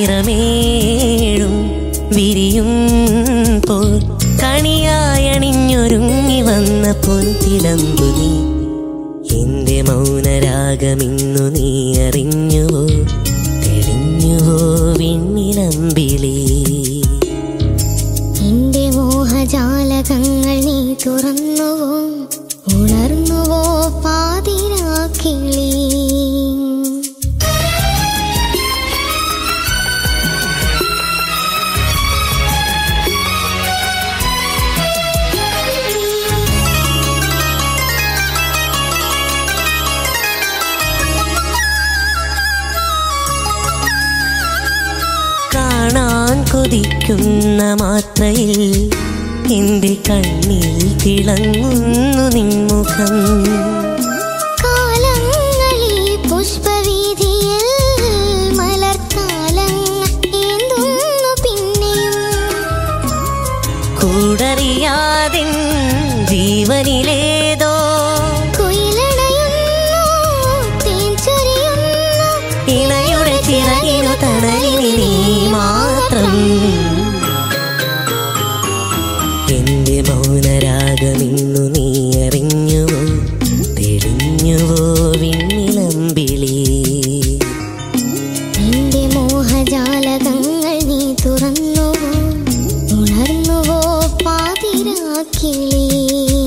നിറമേഴും വിരിയും പോൽ കണിയായണിഞ്ഞൊരുങ്ങി വന്ന പൊൻതിടമ്പു നീ എന്റെ മൗനരാഗമിന്നു നീ അറിഞ്ഞുവോ തെളിഞ്ഞുവോ വിണ്ണിലമ്പിളി എന്റെ മോഹജാലകങ്ങൾ നീ തുറന്നുവോ ഉണർന്നുവോ പാതിരാക്കിളി കാണാൻ കൊതിക്കുന്ന മാത്രയിൽ എന്റെ കണ്ണിൽ തിളങ്ങുന്നു നിൻമുഖം കാലങ്ങളീ പുഷ്പവീഥിയിൽ മലർത്താലങ്ങൾ ഏന്തുന്നു പിന്നെയും കൂടറിയാതിൻ ജീവനിലേതോ കുയിലണയുന്നു തേൻ ചൊരിയുന്നു ഇണയുടെ ചിറകിനു തണലിനി നീ മാത്രം എന്റെ മൗനരാഗമിന്നു നീ അറിഞ്ഞുവോ തെളിഞ്ഞുവോ വിണ്ണിലമ്പിളി എന്റെ മോഹജാലകങ്ങൾ നീ തുറന്നുവോ ഉണർന്നുവോ പാതിരാക്കിളി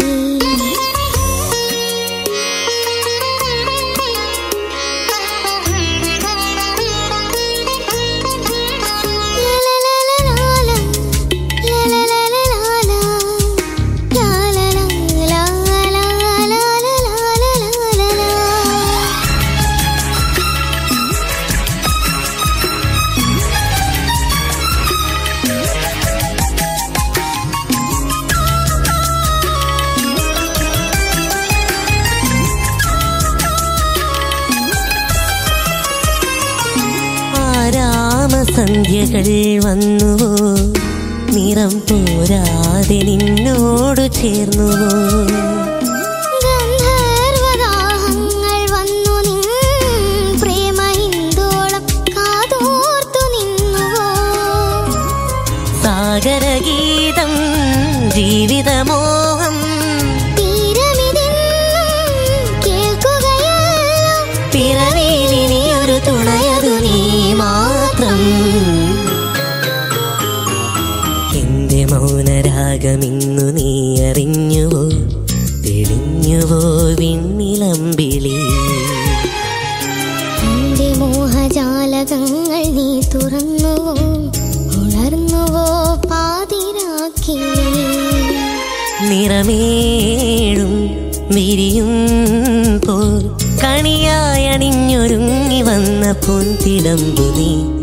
ലലലലലാല, ലലലലലാല, ലാലലാലാലാലാലാലാലാലാലാ. ആരാമസന്ധ്യകൾ വന്നുവോ നിറം പോരാതെ നിന്നോട് ചേർന്നുവോ ഗന്ധർവദാഹങ്ങൾ വന്നു നിൻ പ്രേമഹിന്ദോളം കാതോർത്തു നിന്നുവോ സാഗരഗീതം ജീവിതമോഹം തീരമിതെന്നും കേൾക്കുകയല്ലോ പിറവിയിലിനിയൊരു തുണയതു നീ മാത്രം എന്റെ മൗനരാഗമിന്നു നീ അറിഞ്ഞുവോ തെളിഞ്ഞുവോ വിണ്ണിലമ്പിളി എന്റെ മോഹജാലകങ്ങൾ നീ തുറന്നുവോ ഉണർന്നുവോ പാതിരാക്കിളി നിറമേഴും വിരിയും പോൽ കണിയായണിഞ്ഞൊരുങ്ങി വന്ന പൊൻതിടമ്പു നീ